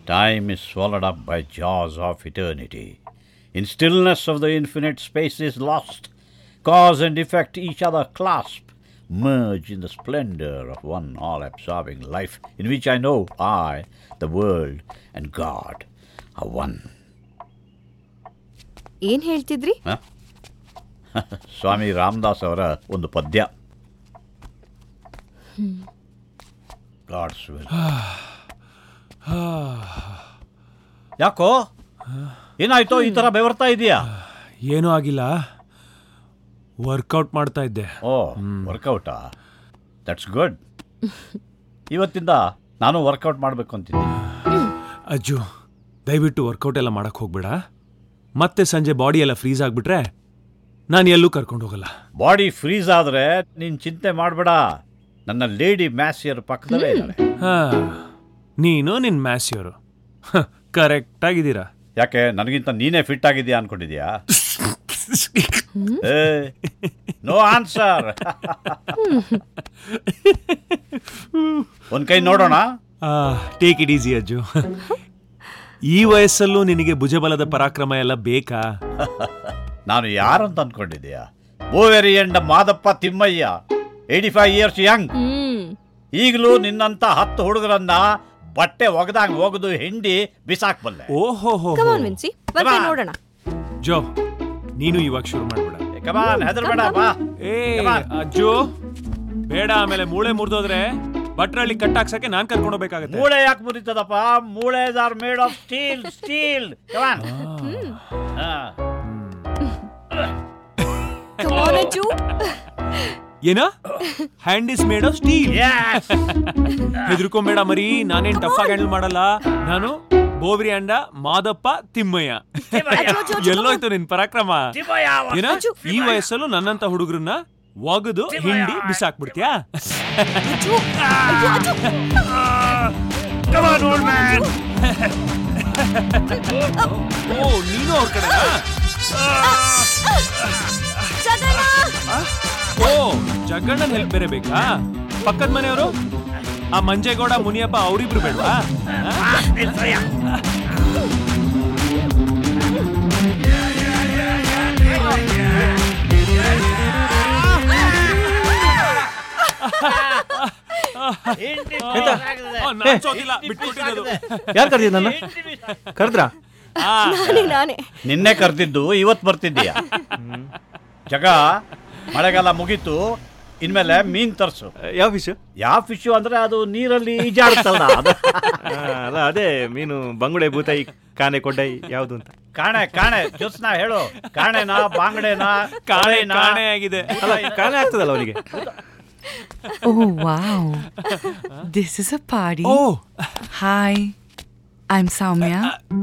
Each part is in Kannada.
Time is swallowed up by jaws of eternity. In stillness of the infinite, space is lost. Cause and effect each other clasp, merge in the splendor of one all absorbing life, in which I know I, the world, and God are one. ಏನ್ ಹೇಳ್ತಿದ್ರಿ ಹ? ಸ್ವಾಮಿ ರಾಮದಾಸ್ ಅವರ ಒಂದು ಪದ್ಯ ಗಾಡ್ಸ್ ವಿಲ್ ಯಾಕೋ ಏನಾಯ್ತೋ ಈ ಥರ ಬೆವರ್ತಾ ಇದೆಯಾ ಏನೂ ಆಗಿಲ್ಲ ವರ್ಕೌಟ್ ಮಾಡ್ತಾ ಇದ್ದೆ ಓ ವರ್ಕೌಟಾ ದಟ್ಸ್ ಗುಡ್ ಇವತ್ತಿಂದ ನಾನು ವರ್ಕೌಟ್ ಮಾಡಬೇಕು ಅಂತಿದ್ದೀನಿ ಅಜ್ಜು ದಯವಿಟ್ಟು ವರ್ಕೌಟ್ ಎಲ್ಲ ಮಾಡಕ್ ಹೋಗ್ಬೇಡ ಮತ್ತೆ ಸಂಜೆ ಬಾಡಿ ಎಲ್ಲ ಫ್ರೀಸ್ ಆಗ್ಬಿಟ್ರೆ ನಾನು ಎಲ್ಲೂ ಕರ್ಕೊಂಡು ಹೋಗಲ್ಲ ಬಾಡಿ ಫ್ರೀಸ್ ಆದರೆ ನೀನು ಚಿಂತೆ ಮಾಡಬೇಡ ನನ್ನ ಲೇಡಿ ಮ್ಯಾಸಿಯರ್ ಪಕ್ಕದಲ್ಲೇ ಇದ್ದಾಳೆ ಹಾ ನೀನು ನಿನ್ ಮ್ಯಾಸಿಯವರು ಕರೆಕ್ಟ್ ಆಗಿದ್ದೀರಾ ಯಾಕೆ ನನಗಿಂತ ನೀನೇ ಫಿಟ್ ಆಗಿದ್ಯಾ ಅನ್ಕೊಂಡಿದ್ಯಾ ಏ ನೋ ಆನ್ಸರ್ ಒಂದ್ ಕೈ ನೋಡೋಣ ಟೇಕ್ ಇಟ್ ಈಸಿ ಅಜ್ಜು ಈ ವಯಸ್ಸಲ್ಲೂ ನಿನಗೆ ಭುಜಬಲದ ಪರಾಕ್ರಮ ಎಲ್ಲ ಬೇಕಾ ನಾನು ಯಾರಂತ ಅನ್ಕೊಂಡಿದ್ಯಾ ಬೋವೆರಿ ಎಂಡ Madappa Thimmaiah eighty five years young hmm ಈಗಲೂ ನಿನ್ನಂತ ಹತ್ತು ಹುಡುಗರನ್ನ ಬಟ್ಟೆ ಒಗದಂಗ್ ಒಗೆದು ಹಿಂಡಿ ಬಿಸಾಕ್ಬಲ್ಲೆ ಓಹೋ ಹೋ ಕಮಾನ್ ವಿನ್ಸಿ ಬರ್ತೆ Come on. ನೋಡೋಣ ಜೋ ನೀನು ಇವಾಗ ಶುರು ಮಾಡ್ಬೇಡ ಕಮಾನ್ ಹೆದರ್ಬೇಡ ಬಾ ಏ Come on. ಅಜ್ಜು ಬೇಡ ಆಮೇಲೆ ಮೂಳೆ ಮುರಿದೋದ್ರೆ ಭಟ್ರಳ್ಳಿ ಕಟ್ ಹಾಕ್ಸಕ್ಕೆ ನಾನ್ ಕರ್ಕೊಂಡು ಹೋಗ್ಬೇಕಾಗತ್ತೆ ಮೂಳೆ ಯಾಕೆ ಮುರಿತದಪ್ಪ ಮೂಳೆಸ್ are made of steel steel come on come on Ajju ಏನ hand is made of steel ಹೆದರ್ಕೊಂಬೇಡ ಮರಿ ನಾನೇನ್ ಟಫ್ ಆಗಿ ಹ್ಯಾಂಡಲ್ ಮಾಡಲ್ಲ ನಾನು ಬೋಬ್ರಿ ಅಂಡ ಮಾದಪ್ಪ ತಿಮ್ಮಯ್ಯ ಎಲ್ಲೋಯ್ತು ನಿನ್ ಪರಾಕ್ರಮ ಏನ ಈ ವಯಸ್ಸಲ್ಲೂ ನನ್ನಂತ ಹುಡುಗರನ್ನ ಒಗದು ಹಿಂಡಿ ಬಿಸಾಕ್ಬಿಡ್ತೀಯಾ ಅಜ್ಜು ಅಯ್ಯೋ, ಅಜ್ಜು ಕಮಾನ್ ಓಲ್ಡ್ ಮ್ಯಾನ್ ಓ ನೀನು ಅವ್ರ ಕಡೆ ಜಗನ್ನ! ಓ ಜಗ್ಗಣ್ಣನ್ ಹೆಲ್ಪ್ ಬೇರೆ ಬೇಕಾ ಪಕ್ಕದ ಮನೆಯವರು ಆ ಮಂಜೇಗೌಡ ಮುನಿಯಪ್ಪ ಅವರಿಬ್ರು ಬೇಡವಾ ನಾನ್ ಸೋತಿಲ್ಲ ಬಿಟ್ಕೊಟ್ಟಿರೋದು ಯಾರು ಕರ್ದಿದ್ದು ನನ್ನ ಕರೆದ್ರಾ ಆ, ನಾನೇ ನಾನೇ ನಿನ್ನೆ ಕರೆದಿದ್ದು ಇವತ್ತು ಬರ್ತಿದ್ದೀಯ ಜಗ ಮಳೆಗಾಲ ಮುಗೀತು ಇನ್ಮೇಲೆ ಮೀನ್ ತರ್ಸು ಯಾವ ಫಿಶ್ ಯಾವ ಫಿಶು ಅಂದ್ರೆ ಅದು ನೀರಲ್ಲಿ ಈಜಾಡುತ್ತಲ್ಲ ಅದು ಅಲ್ಲ ಅದೇ ಮೀನು ಬಂಗುಡೆ ಬೂತಾಯಿ ಕಾನೆ ಕೊಡ್ಡೈ ಯಾವುದು ಅಂತ ಕಾಣೆ ಕಾಣೆ ಜೋತ್ಸ್ನಾ ಹೇಳು ಕಾಣೆನಾ ಬಾಂಗಡೆನಾ ಕಾಣೆ ಕಾಳೆನಾ? ಕಾಣೆ ಆಗಿದೆ ಅಲ್ಲ ಕಾನೆ ಆಗ್ತದಲ್ಲ ಅವನಿಗೆ Oh, wow. this is a party. ಓ Hi, I'm Soumya.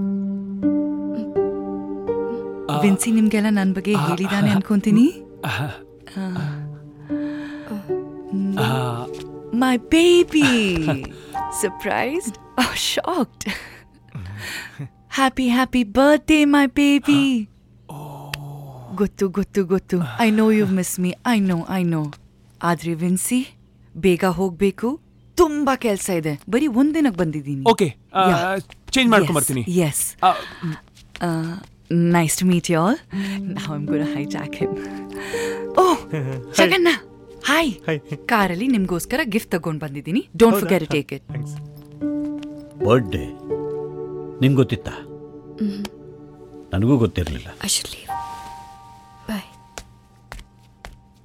ವಿನ್ಸಿ ನಿಮ್ಗೆಲ್ಲ ನನ್ನ ಬಗ್ಗೆ ಹೇಳಿದಾನೆ ಅನ್ಕೊಂತೀನಿ my baby surprised shocked happy happy birthday my baby ಗೊತ್ತು ಗೊತ್ತು ಗೊತ್ತು I know you miss me I know I know ಆದ್ರೆ ವಿನ್ಸಿ ಬೇಗ ಹೋಗ್ಬೇಕು ತುಂಬಾ ಕೆಲ್ಸ ಇದೆ ಬರೀ ಒಂದಿನಕ್ಕೆ ಬಂದಿದ್ದೀನಿ ಓಕೆ ಚೇಂಜ್ ಮಾಡ್ಕೊಂಡ್ ಬರ್ತೀನಿ yes nice to meet you all ನಾವು ಐಮ್ ಗೋನ ಹೈಜಾಕ್ ಹಿಮ್ ಓ ಜಗನ್ನ ಹಾಯ್ Hi. ಕಾರಲ್ಲಿ ನಿಮ್ಗೋಸ್ಕರ ಗಿಫ್ಟ್ ತಗೊಂಡ್ ಬಂದಿದ್ದೀನಿ don't forget take it birthday ನಿಂಗೆ ಗೊತ್ತಿತ್ತಾ ನನಗೂ ಗೊತ್ತಿರಲಿಲ್ಲ I should leave.